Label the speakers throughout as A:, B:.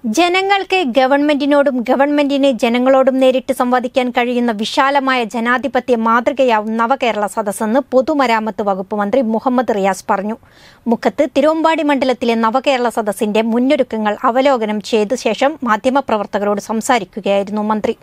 A: ജനങ്ങൾക്ക് ഗവൺമെന്റിനോടും ഗവൺമെന്റിന് ജനങ്ങളോടും നേരിട്ട് സംവദിക്കാൻ കഴിയുന്ന വിശാലമായ ജനാധിപത്യ മാതൃകയാവും നവകേരള സദസ്സെന്ന് പൊതുമരാമത്ത് വകുപ്പ് മന്ത്രി മുഹമ്മദ് റിയാസ് പറഞ്ഞു മുക്കത്ത് തിരുവമ്പാടി മണ്ഡലത്തിലെ നവകേരള സദസ്സിന്റെ മുന്നൊരുക്കങ്ങൾ അവലോകനം ചെയ്ത ശേഷം മാധ്യമപ്രവർത്തകരോട് സംസാരിക്കുകയായിരുന്നു മന്ത്രി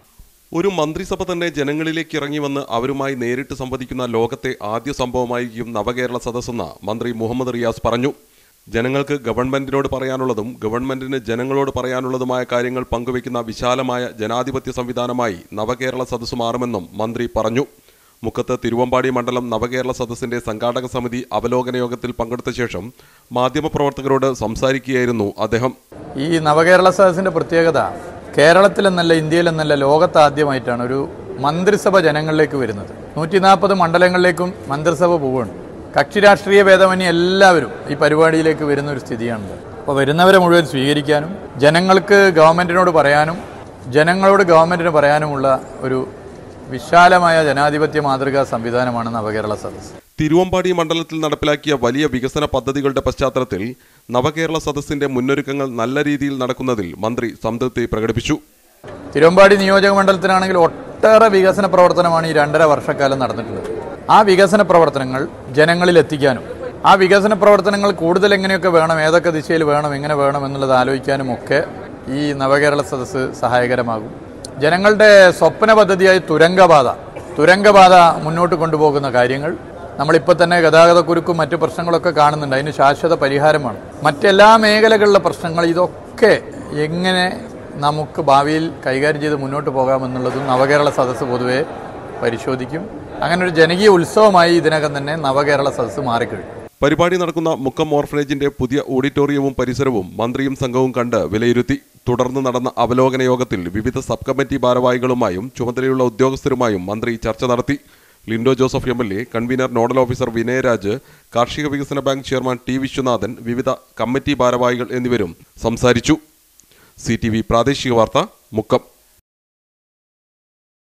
B: ഒരു മന്ത്രിസഭ തന്നെ ജനങ്ങളിലേക്ക് ഇറങ്ങി വന്ന് അവരുമായി നേരിട്ട് സംവദിക്കുന്ന ലോകത്തെ ആദ്യ സംഭവമായിരിക്കും നവകേരള സദസ്സെന്ന് മന്ത്രി മുഹമ്മദ് റിയാസ് പറഞ്ഞു ജനങ്ങൾക്ക് ഗവൺമെന്റിനോട് പറയാനുള്ളതും ഗവൺമെന്റിന് ജനങ്ങളോട് പറയാനുള്ളതുമായ കാര്യങ്ങൾ പങ്കുവയ്ക്കുന്ന വിശാലമായ ജനാധിപത്യ സംവിധാനമായി നവകേരള സദസ്സ് മാറുമെന്നും മന്ത്രി പറഞ്ഞു മുക്കത്ത് തിരുവമ്പാടി മണ്ഡലം നവകേരള സദസ്സിന്റെ സംഘാടക സമിതി അവലോകന യോഗത്തിൽ പങ്കെടുത്ത ശേഷം മാധ്യമപ്രവർത്തകരോട് സംസാരിക്കുകയായിരുന്നു അദ്ദേഹം
C: ഈ നവകേരള സദസ്സിന്റെ പ്രത്യേകത കേരളത്തിലെന്നല്ല ഇന്ത്യയിലെന്നല്ല ലോകത്ത് ആദ്യമായിട്ടാണ് ഒരു മന്ത്രിസഭ ജനങ്ങളിലേക്ക് വരുന്നത് നൂറ്റി നാൽപ്പത് മണ്ഡലങ്ങളിലേക്കും മന്ത്രിസഭ പോവുകയാണ് കക്ഷി രാഷ്ട്രീയ ഭേദമന്യേ എല്ലാവരും ഈ പരിപാടിയിലേക്ക് വരുന്ന ഒരു സ്ഥിതിയാണുള്ളത് അപ്പോൾ വരുന്നവരെ മുഴുവൻ സ്വീകരിക്കാനും ജനങ്ങൾക്ക് ഗവൺമെന്റിനോട് പറയാനും ജനങ്ങളോട് ഗവൺമെന്റിന് പറയാനുമുള്ള ഒരു വിശാലമായ ജനാധിപത്യ മാതൃകാ സംവിധാനമാണ് നവകേരള സദസ്സ്
B: തിരുവമ്പാടി മണ്ഡലത്തിൽ നടപ്പിലാക്കിയ വലിയ വികസന പദ്ധതികളുടെ പശ്ചാത്തലത്തിൽ നവകേരള സദസ്സിന്റെ മുന്നൊരുക്കങ്ങൾ നല്ല രീതിയിൽ നടക്കുന്നതിൽ മന്ത്രി സംതൃപ്തി പ്രകടിപ്പിച്ചു
C: തിരുവമ്പാടി നിയോജക മണ്ഡലത്തിനാണെങ്കിൽ ഒട്ടേറെ വികസന പ്രവർത്തനമാണ് ഈ രണ്ടര വർഷക്കാലം നടന്നിട്ടുള്ളത് ആ വികസന പ്രവർത്തനങ്ങൾ ജനങ്ങളിൽ എത്തിക്കാനും ആ വികസന പ്രവർത്തനങ്ങൾ കൂടുതൽ എങ്ങനെയൊക്കെ വേണം ഏതൊക്കെ ദിശയിൽ വേണം എങ്ങനെ വേണം എന്നുള്ളത് ആലോചിക്കാനും ഒക്കെ ഈ നവകേരള സദസ്സ് സഹായകരമാകും ജനങ്ങളുടെ സ്വപ്ന പദ്ധതിയായി തുരങ്കപാത തുരങ്കപാത മുന്നോട്ട് കൊണ്ടുപോകുന്ന കാര്യങ്ങൾ നമ്മളിപ്പോൾ തന്നെ ഗതാഗതക്കുരുക്കും മറ്റു പ്രശ്നങ്ങളൊക്കെ കാണുന്നുണ്ട് അതിന് ശാശ്വത പരിഹാരമാണ് മറ്റെല്ലാ മേഖലകളിലെ പ്രശ്നങ്ങൾ ഇതൊക്കെ എങ്ങനെ നമുക്ക് ഭാവിയിൽ കൈകാര്യം ചെയ്ത് മുന്നോട്ട് പോകാമെന്നുള്ളതും നവകേരള സദസ്സ് പൊതുവെ പരിശോധിക്കും അങ്ങനെ ഒരു ജനകീയ ഉത്സവമായി ഇതിനകം തന്നെ നവകേരള സദസ്സ് മാറിക്കഴിഞ്ഞു
B: പരിപാടി നടക്കുന്ന മുക്കം ഓർഫനേജിന്റെ പുതിയ ഓഡിറ്റോറിയവും പരിസരവും മന്ത്രിയും സംഘവും കണ്ട് വിലയിരുത്തി തുടർന്ന് നടന്ന അവലോകന യോഗത്തിൽ വിവിധ സബ് കമ്മിറ്റി ഭാരവാഹികളുമായും ചുമതലയുള്ള ഉദ്യോഗസ്ഥരുമായും മന്ത്രി ചർച്ച നടത്തി Linto Joseph M L A convener nodal officer Vinayaraj കാർഷിക വികസന ബാങ്ക് ചെയർമാൻ ടി വിശ്വനാഥൻ വിവിധ കമ്മിറ്റി ഭാരവാഹികൾ എന്നിവരും സംസാരിച്ചു സി പ്രാദേശിക വാർത്ത മുക്കം